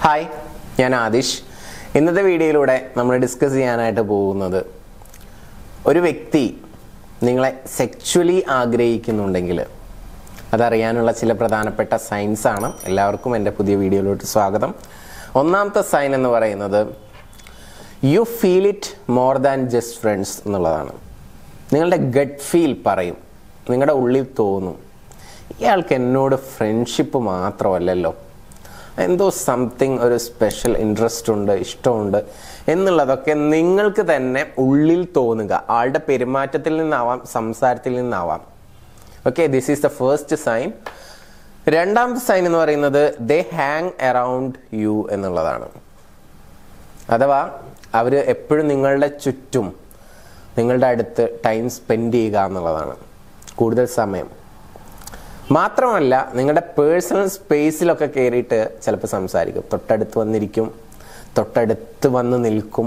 hi ഞാൻ ആദിഷ് ഇന്നത്തെ വീഡിയോയിലൂടെ നമ്മൾ ഡിസ്കസ് ചെയ്യാനായിട്ട് പോകുന്നത് ഒരു വ്യക്തി നിങ്ങളെ സെക്ച്വലി ആഗ്രഹിക്കുന്നുണ്ടെങ്കിൽ അതറിയാനുള്ള ചില പ്രധാനപ്പെട്ട സൈൻസ് ആണ് എല്ലാവർക്കും എൻ്റെ പുതിയ വീഡിയോയിലോട്ട് സ്വാഗതം ഒന്നാമത്തെ സൈൻ എന്ന് പറയുന്നത് you feel it more than just friends എന്നുള്ളതാണ് നിങ്ങളുടെ ഗട്ട് ഫീൽ പറയും നിങ്ങളുടെ ഉള്ളിൽ തോന്നും ഇയാൾക്ക് എന്നോട് ഫ്രണ്ട്ഷിപ്പ് മാത്രമല്ലല്ലോ എന്തോ സംതിങ് ഒരു സ്പെഷ്യൽ ഇൻട്രസ്റ്റ് ഉണ്ട് ഇഷ്ടമുണ്ട് എന്നുള്ളതൊക്കെ നിങ്ങൾക്ക് തന്നെ ഉള്ളിൽ തോന്നുക ആളുടെ പെരുമാറ്റത്തിൽ നിന്നാവാം സംസാരത്തിൽ നിന്നാവാം okay this is the first sign രണ്ടാമത്തെ സൈൻ എന്ന് പറയുന്നത് ദേ ഹാങ് അറൗണ്ട് യു എന്നുള്ളതാണ് അഥവാ അവർ എപ്പോഴും നിങ്ങളുടെ ചുറ്റും നിങ്ങളുടെ അടുത്ത് ടൈം സ്പെൻഡ് ചെയ്യുക എന്നുള്ളതാണ് കൂടുതൽ സമയം മാത്രമല്ല നിങ്ങളുടെ പേഴ്സണൽ സ്പേസിലൊക്കെ കയറിയിട്ട് ചിലപ്പോൾ സംസാരിക്കും തൊട്ടടുത്ത് വന്നിരിക്കും തൊട്ടടുത്ത് വന്ന് നിൽക്കും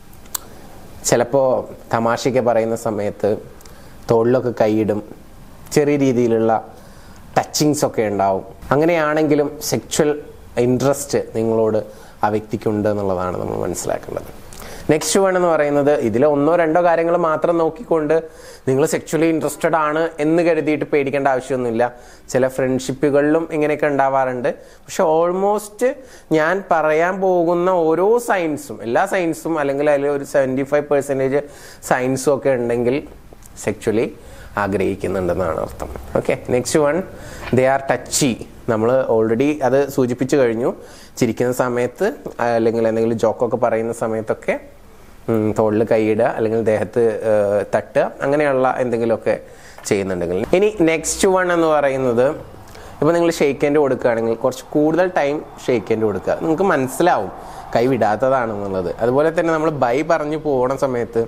ചിലപ്പോൾ തമാശയ്ക്ക് പറയുന്ന സമയത്ത് തോളിലൊക്കെ കൈയിടും ചെറിയ രീതിയിലുള്ള ടച്ചിങ്സ് ഒക്കെ ഉണ്ടാവും അങ്ങനെയാണെങ്കിലും സെക്ഷൽ ഇൻട്രസ്റ്റ് നിങ്ങളോട് ആ വ്യക്തിക്കുണ്ട് എന്നുള്ളതാണ് നമ്മൾ മനസ്സിലാക്കേണ്ടത് നെക്സ്റ്റ് വൺ എന്ന് പറയുന്നത് ഇതിൽ ഒന്നോ രണ്ടോ കാര്യങ്ങൾ മാത്രം നോക്കിക്കൊണ്ട് നിങ്ങൾ സെക്ച്വലി ഇൻട്രസ്റ്റഡ് ആണ് എന്ന് കരുതിയിട്ട് പേടിക്കേണ്ട ആവശ്യമൊന്നുമില്ല ചില ഫ്രണ്ട്ഷിപ്പുകളിലും ഇങ്ങനെയൊക്കെ ഉണ്ടാവാറുണ്ട് പക്ഷെ ഓൾമോസ്റ്റ് ഞാൻ പറയാൻ പോകുന്ന ഓരോ സയൻസും എല്ലാ സയൻസും അല്ലെങ്കിൽ അതിൽ ഒരു സെവൻറ്റി ഫൈവ് പെർസെൻറ്റേജ് സയൻസും ഒക്കെ ഉണ്ടെങ്കിൽ സെക്ച്വലി ആഗ്രഹിക്കുന്നുണ്ടെന്നാണ് അർത്ഥം okay next one they are touchy നമ്മൾ ഓൾറെഡി അത് സൂചിപ്പിച്ചു കഴിഞ്ഞു ചിരിക്കുന്ന സമയത്ത് അല്ലെങ്കിൽ എന്തെങ്കിലും ജോക്കൊക്കെ പറയുന്ന സമയത്തൊക്കെ തോളിൽ കൈയിടുക അല്ലെങ്കിൽ ദേഹത്ത് ഏഹ്, തട്ടുക അങ്ങനെയുള്ള എന്തെങ്കിലുമൊക്കെ ചെയ്യുന്നുണ്ടെങ്കിൽ ഇനി നെക്സ്റ്റ് വൺ എന്ന് പറയുന്നത് ഇപ്പോൾ നിങ്ങൾ ഷെയ്ക്ക് ഹാൻഡ് കൊടുക്കുകയാണെങ്കിൽ കുറച്ച് കൂടുതൽ ടൈം ഷെയ്ക്ക് ഹാൻഡ് കൊടുക്കുക നിങ്ങൾക്ക് മനസ്സിലാവും കൈ വിടാത്തതാണെന്നുള്ളത് അതുപോലെ തന്നെ നമ്മൾ ബൈ പറഞ്ഞു പോകണ സമയത്ത്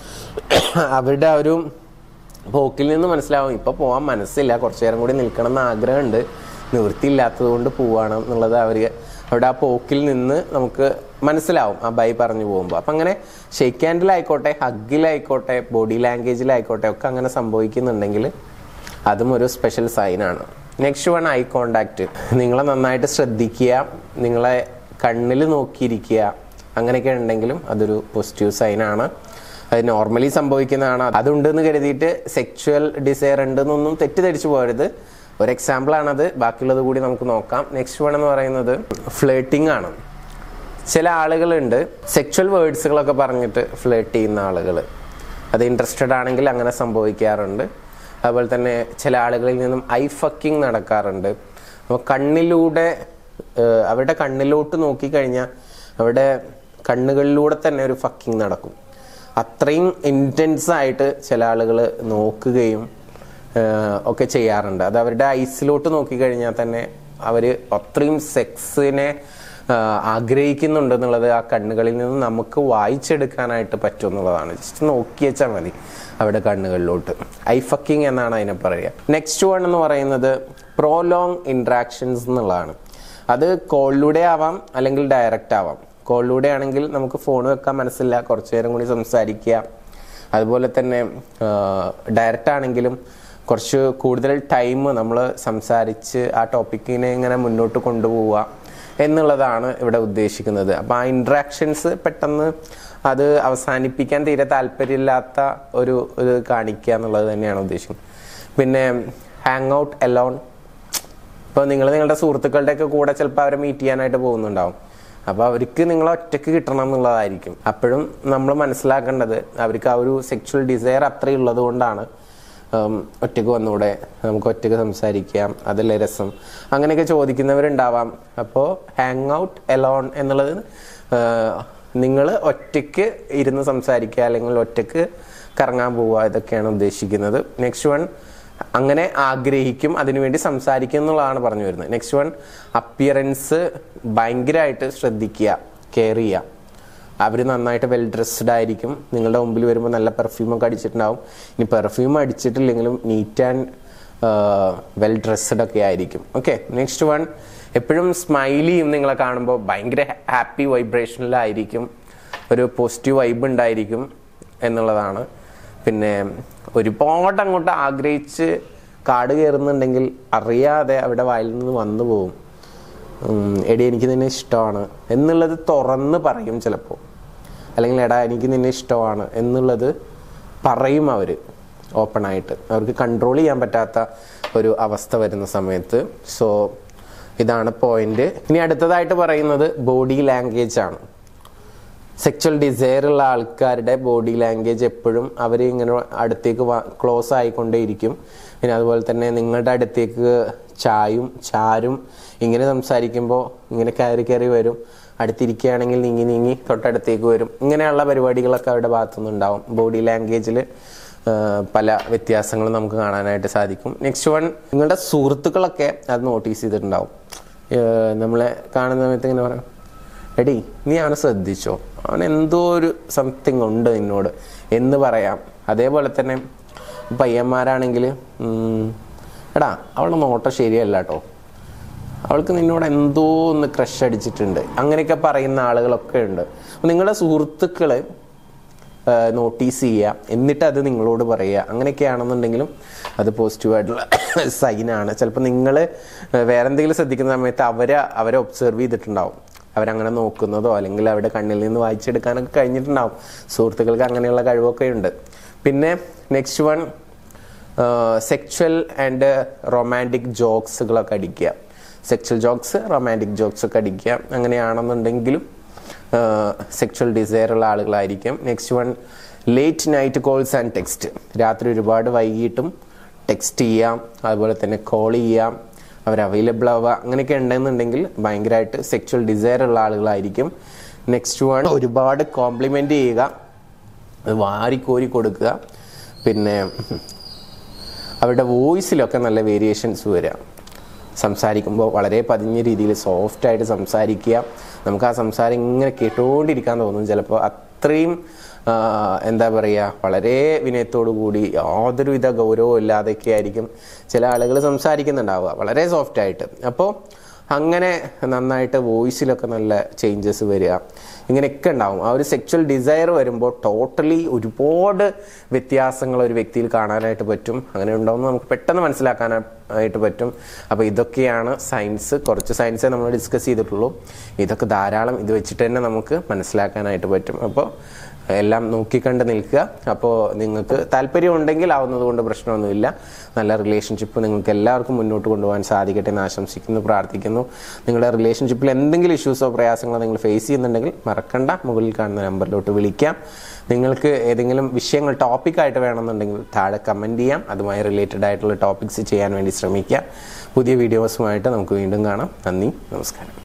അവരുടെ ആ ഒരു പോക്കിൽ നിന്ന് മനസ്സിലാവും ഇപ്പൊ പോകാൻ മനസ്സില്ല കുറച്ചു നേരം കൂടി നിൽക്കണം എന്ന് ആഗ്രഹമുണ്ട് നിവൃത്തിയില്ലാത്തത് കൊണ്ട് പോവാണ് എന്നുള്ളത് അവർ അവിടെ ആ പോക്കിൽ നിന്ന് നമുക്ക് മനസ്സിലാവും ആ ബൈ പറഞ്ഞു പോകുമ്പോൾ അപ്പം അങ്ങനെ ഷെയ്ക്ക് ഹാൻഡിലായിക്കോട്ടെ ഹഗ്ഗിലായിക്കോട്ടെ ബോഡി ലാംഗ്വേജിലായിക്കോട്ടെ ഒക്കെ അങ്ങനെ സംഭവിക്കുന്നുണ്ടെങ്കിൽ അതും ഒരു സ്പെഷ്യൽ സൈനാണ് നെക്സ്റ്റ് വൺ ഐ കോണ്ടാക്ട് നിങ്ങളെ നന്നായിട്ട് ശ്രദ്ധിക്കുക നിങ്ങളെ കണ്ണിൽ നോക്കിയിരിക്കുക അങ്ങനെയൊക്കെ ഉണ്ടെങ്കിലും അതൊരു പോസിറ്റീവ് സൈനാണ് അത് നോർമലി സംഭവിക്കുന്നതാണ് അതുണ്ടെന്ന് കരുതിയിട്ട് സെക്ച്വൽ ഡിസയർ ഉണ്ടെന്നൊന്നും തെറ്റിദ്ധരിച്ചു പോകരുത് ഒരു എക്സാമ്പിൾ ആണത് ബാക്കിയുള്ളത് കൂടി നമുക്ക് നോക്കാം നെക്സ്റ്റ് വൺ എന്ന് പറയുന്നത് ഫ്ലേട്ടിംഗ് ആണ് ചില ആളുകളുണ്ട് സെക്ച്വൽ വേർഡ്സുകളൊക്കെ പറഞ്ഞിട്ട് ഫ്ലേട്ട് ചെയ്യുന്ന ആളുകൾ അത് ഇൻട്രസ്റ്റഡ് ആണെങ്കിൽ അങ്ങനെ സംഭവിക്കാറുണ്ട് അതുപോലെ തന്നെ ചില ആളുകളിൽ നിന്നും ഐ ഫക്കിംഗ് നടക്കാറുണ്ട് അപ്പോൾ കണ്ണിലൂടെ ഏഹ്, അവരുടെ കണ്ണിലോട്ട് നോക്കിക്കഴിഞ്ഞാൽ അവിടെ കണ്ണുകളിലൂടെ തന്നെ ഒരു ഫക്കിംഗ് നടക്കും അത്രയും ഇൻറ്റൻസ് ആയിട്ട് ചില ആളുകൾ നോക്കുകയും ഏഹ്, ഒക്കെ ചെയ്യാറുണ്ട് അത് അവരുടെ ഐസിലോട്ട് നോക്കിക്കഴിഞ്ഞാൽ തന്നെ അവർ അത്രയും സെക്സിനെ ആഗ്രഹിക്കുന്നുണ്ട് എന്നുള്ളത് ആ കണ്ണുകളിൽ നിന്ന് നമുക്ക് വായിച്ചെടുക്കാനായിട്ട് പറ്റും എന്നുള്ളതാണ് ജസ്റ്റ് നോക്കി വെച്ചാൽ മതി അവിടെ കണ്ണുകളിലോട്ട് ഐ ഫക്കിംഗ് എന്നാണ് അതിനെ പറയുക നെക്സ്റ്റ് വൺ എന്ന് പറയുന്നത് പ്രോലോങ് ഇൻട്രാക്ഷൻസ് എന്നുള്ളതാണ് അത് കോളിലൂടെ ആവാം അല്ലെങ്കിൽ ഡയറക്റ്റ് ആവാം കോളിലൂടെ ആണെങ്കിൽ നമുക്ക് ഫോൺ വെക്കാൻ മനസ്സില്ല കുറച്ചു നേരം കൂടി സംസാരിക്കുക അതുപോലെ തന്നെ ഡയറക്റ്റ് ആണെങ്കിലും കുറച്ച് കൂടുതൽ ടൈം നമ്മൾ സംസാരിച്ച് ആ ടോപ്പിക്കിനെ ഇങ്ങനെ മുന്നോട്ട് കൊണ്ടുപോവുക എന്നുള്ളതാണ് ഇവിടെ ഉദ്ദേശിക്കുന്നത് അപ്പോൾ ആ ഇൻട്രാക്ഷൻസ് പെട്ടെന്ന് അത് അവസാനിപ്പിക്കാൻ തീരെ താല്പര്യമില്ലാത്ത ഒരു ഇത് കാണിക്കുക എന്നുള്ളത് തന്നെയാണ് ഉദ്ദേശിക്കുന്നത് പിന്നെ ഹാങ് ഔട്ട് എലോൺ ഇപ്പോൾ നിങ്ങൾ നിങ്ങളുടെ സുഹൃത്തുക്കളുടെയൊക്കെ കൂടെ ചിലപ്പോൾ അവരെ മീറ്റ് ചെയ്യാനായിട്ട് പോകുന്നുണ്ടാവും അപ്പോൾ അവർക്ക് നിങ്ങൾ ഒറ്റയ്ക്ക് കിട്ടണം എന്നുള്ളതായിരിക്കും അപ്പോഴും നമ്മൾ മനസ്സിലാക്കേണ്ടത് അവർക്ക് ആ ഒരു സെക്ഷൽ ഡിസയർ അത്രയുള്ളത് കൊണ്ടാണ് ഉം, ഒറ്റയ്ക്ക് വന്നൂടെ നമുക്ക് ഒറ്റയ്ക്ക് സംസാരിക്കാം അതല്ലേ രസം അങ്ങനെയൊക്കെ ചോദിക്കുന്നവരുണ്ടാവാം അപ്പോൾ ഹാങ് ഔട്ട് എലോൺ എന്നുള്ളത് നിങ്ങൾ ഒറ്റയ്ക്ക് ഇരുന്ന് സംസാരിക്കുക അല്ലെങ്കിൽ ഒറ്റയ്ക്ക് കറങ്ങാൻ പോവുക ഇതൊക്കെയാണ് ഉദ്ദേശിക്കുന്നത് നെക്സ്റ്റ് വൺ അങ്ങനെ ആഗ്രഹിക്കും അതിനുവേണ്ടി സംസാരിക്കും എന്നുള്ളതാണ് പറഞ്ഞു വരുന്നത് നെക്സ്റ്റ് വൺ അപ്പിയറൻസ് ഭയങ്കരമായിട്ട് ശ്രദ്ധിക്കുക കെയർ ചെയ്യുക അവർ നന്നായിട്ട് വെൽ ഡ്രസ്ഡ് ആയിരിക്കും നിങ്ങളുടെ മുമ്പിൽ വരുമ്പോൾ നല്ല പെർഫ്യൂമൊക്കെ അടിച്ചിട്ടുണ്ടാവും ഇനി പെർഫ്യൂം അടിച്ചിട്ടില്ലെങ്കിലും നീറ്റ് ആൻഡ് വെൽ ഡ്രസ്ഡ് ഒക്കെ ആയിരിക്കും ഓക്കെ നെക്സ്റ്റ് വൺ എപ്പോഴും സ്മൈലിയും നിങ്ങളെ കാണുമ്പോൾ ഭയങ്കര ഹാപ്പി വൈബ്രേഷനിലായിരിക്കും ഒരു പോസിറ്റീവ് വൈബ് ഉണ്ടായിരിക്കും എന്നുള്ളതാണ് പിന്നെ ഒരുപാട് അങ്ങോട്ട് ആഗ്രഹിച്ച് കാട് കയറുന്നുണ്ടെങ്കിൽ അറിയാതെ അവിടെ വായിൽ നിന്ന് വന്നു പോകും ഉം, എടി എനിക്ക് നിന്നെ ഇഷ്ടമാണ് എന്നുള്ളത് തുറന്ന് പറയും ചിലപ്പോൾ അല്ലെങ്കിൽ എടാ എനിക്ക് നിന്നെ ഇഷ്ടമാണ് എന്നുള്ളത് പറയും അവർ ഓപ്പണായിട്ട് അവർക്ക് കൺട്രോൾ ചെയ്യാൻ പറ്റാത്ത ഒരു അവസ്ഥ വരുന്ന സമയത്ത് സോ ഇതാണ് പോയിന്റ് ഇനി അടുത്തതായിട്ട് പറയുന്നത് ബോഡി ലാംഗ്വേജ് ആണ് സെക്ച്വൽ ഡിസയർ ഉള്ള ആൾക്കാരുടെ ബോഡി ലാംഗ്വേജ് എപ്പോഴും അവർ ഇങ്ങനെ അടുത്തേക്ക് ക്ലോസ് ആയിക്കൊണ്ടേയിരിക്കും പിന്നെ അതുപോലെ തന്നെ നിങ്ങളുടെ അടുത്തേക്ക് ചായും ചാരും ഇങ്ങനെ സംസാരിക്കുമ്പോൾ ഇങ്ങനെ കയറി കയറി വരും അടുത്തിരിക്കുകയാണെങ്കിൽ നീങ്ങി നീങ്ങി തൊട്ടടുത്തേക്ക് വരും ഇങ്ങനെയുള്ള പരിപാടികളൊക്കെ അവരുടെ ഭാഗത്തുനിന്ന് ഉണ്ടാവും ബോഡി ലാംഗ്വേജിൽ പല വ്യത്യാസങ്ങളും നമുക്ക് കാണാനായിട്ട് സാധിക്കും നെക്സ്റ്റ് വൺ നിങ്ങളുടെ സുഹൃത്തുക്കളൊക്കെ അത് നോട്ടീസ് ചെയ്തിട്ടുണ്ടാവും ഏഹ് നമ്മളെ കാണുന്ന സമയത്ത് ഇങ്ങനെ പറയാം എടി നീ അവനെ ശ്രദ്ധിച്ചോ അവൻ എന്തോ ഒരു സംതിങ് ഉണ്ട് നിന്നോട് എന്ന് പറയാം അതേപോലെ തന്നെ പയ്യന്മാരാണെങ്കിൽ ഉം, എടാ അവളുടെ നോട്ടം ശരിയല്ല കേട്ടോ അവൾക്ക് നിന്നോട് എന്തോ ഒന്ന് ക്രഷ് അടിച്ചിട്ടുണ്ട് അങ്ങനെയൊക്കെ പറയുന്ന ആളുകളൊക്കെ ഉണ്ട് അപ്പോൾ നിങ്ങളുടെ സുഹൃത്തുക്കൾ നോട്ടീസ് ചെയ്യുക എന്നിട്ട് അത് നിങ്ങളോട് പറയുക അങ്ങനെയൊക്കെയാണെന്നുണ്ടെങ്കിലും അത് പോസിറ്റീവായിട്ടുള്ള സൈനാണ് ചിലപ്പോൾ നിങ്ങൾ വേറെ എന്തെങ്കിലും ശ്രദ്ധിക്കുന്ന സമയത്ത് അവരെ അവരെ ഒബ്സർവ് ചെയ്തിട്ടുണ്ടാവും അവരങ്ങനെ നോക്കുന്നതോ അല്ലെങ്കിൽ അവരുടെ കണ്ണിൽ നിന്ന് വായിച്ചെടുക്കാനൊക്കെ കഴിഞ്ഞിട്ടുണ്ടാവും സുഹൃത്തുക്കൾക്ക് അങ്ങനെയുള്ള കഴിവൊക്കെ ഉണ്ട് പിന്നെ next one sexual and romantic ജോക്സുകളൊക്കെ അടിക്കുക സെക്ച്വൽ ജോക്സ് റൊമാൻറ്റിക് ജോക്സ് ഒക്കെ അടിക്കുക അങ്ങനെയാണെന്നുണ്ടെങ്കിലും സെക്ച്വൽ ഡിസയർ ഉള്ള ആളുകളായിരിക്കും next one late night calls and text രാത്രി ഒരുപാട് വൈകിട്ടും ടെക്സ്റ്റ് ചെയ്യാം അതുപോലെ തന്നെ കോൾ ചെയ്യാം അവർ അവൈലബിൾ ആവുക അങ്ങനെയൊക്കെ ഉണ്ടെന്നുണ്ടെങ്കിൽ ഭയങ്കരമായിട്ട് സെക്ച്വൽ ഡിസയർ ഉള്ള ആളുകളായിരിക്കും നെക്സ്റ്റ് വൺ ഒരുപാട് കോംപ്ലിമെൻ്റ് ചെയ്യുക അത് വാരിക്കോരി കൊടുക്കുക പിന്നെ അവരുടെ വോയിസിലൊക്കെ നല്ല വേരിയേഷൻസ് വരിക സംസാരിക്കുമ്പോൾ വളരെ പതിഞ്ഞ രീതിയിൽ സോഫ്റ്റായിട്ട് സംസാരിക്കുക നമുക്ക് ആ സംസാരം ഇങ്ങനെ കേട്ടുകൊണ്ടിരിക്കാൻ തോന്നും ചിലപ്പോൾ അത്രയും ആ, എന്താ പറയുക വളരെ വിനയത്തോടു കൂടി യാതൊരുവിധ ഗൗരവവും ഇല്ലാതെയൊക്കെ ആയിരിക്കും ചില ആളുകൾ സംസാരിക്കുന്നുണ്ടാവുക വളരെ സോഫ്റ്റായിട്ട് അപ്പോൾ അങ്ങനെ നന്നായിട്ട് വോയിസിലൊക്കെ നല്ല ചേഞ്ചസ് വരിക ഇങ്ങനെയൊക്കെ ഉണ്ടാവും ആ ഒരു സെക്ച്വൽ ഡിസയർ വരുമ്പോൾ ടോട്ടലി ഒരുപാട് വ്യത്യാസങ്ങൾ ഒരു വ്യക്തിയിൽ കാണാനായിട്ട് പറ്റും അങ്ങനെ ഉണ്ടാവുമെന്ന് നമുക്ക് പെട്ടെന്ന് മനസ്സിലാക്കാനായിട്ട് പറ്റും അപ്പോൾ ഇതൊക്കെയാണ് സയൻസ് കുറച്ച് സയൻസേ നമ്മൾ ഡിസ്കസ് ചെയ്തിട്ടുള്ളൂ ഇതൊക്കെ ധാരാളം ഇത് വെച്ചിട്ട് തന്നെ നമുക്ക് മനസ്സിലാക്കാനായിട്ട് പറ്റും അപ്പോൾ എല്ലാം നോക്കിക്കണ്ട് നിൽക്കുക അപ്പോൾ നിങ്ങൾക്ക് താല്പര്യം ഉണ്ടെങ്കിൽ ആവുന്നത് കൊണ്ട് പ്രശ്നമൊന്നുമില്ല നല്ല റിലേഷൻഷിപ്പ് നിങ്ങൾക്ക് എല്ലാവർക്കും മുന്നോട്ട് കൊണ്ടുപോകാൻ സാധിക്കട്ടെ എന്ന് ആശംസിക്കുന്നു പ്രാർത്ഥിക്കുന്നു നിങ്ങളുടെ റിലേഷൻഷിപ്പിൽ എന്തെങ്കിലും ഇഷ്യൂസോ പ്രയാസങ്ങളോ നിങ്ങൾ ഫേസ് ചെയ്യുന്നുണ്ടെങ്കിൽ മറക്കണ്ട മുകളിൽ കാണുന്ന നമ്പറിലോട്ട് വിളിക്കാം നിങ്ങൾക്ക് ഏതെങ്കിലും വിഷയങ്ങൾ ടോപ്പിക്കായിട്ട് വേണമെന്നുണ്ടെങ്കിൽ താഴെ കമൻറ്റ് ചെയ്യാം അതുമായി റിലേറ്റഡ് ആയിട്ടുള്ള ടോപ്പിക്സ് ചെയ്യാൻ വേണ്ടി ശ്രമിക്കാം പുതിയ വീഡിയോസുമായിട്ട് നമുക്ക് വീണ്ടും കാണാം നന്ദി നമസ്കാരം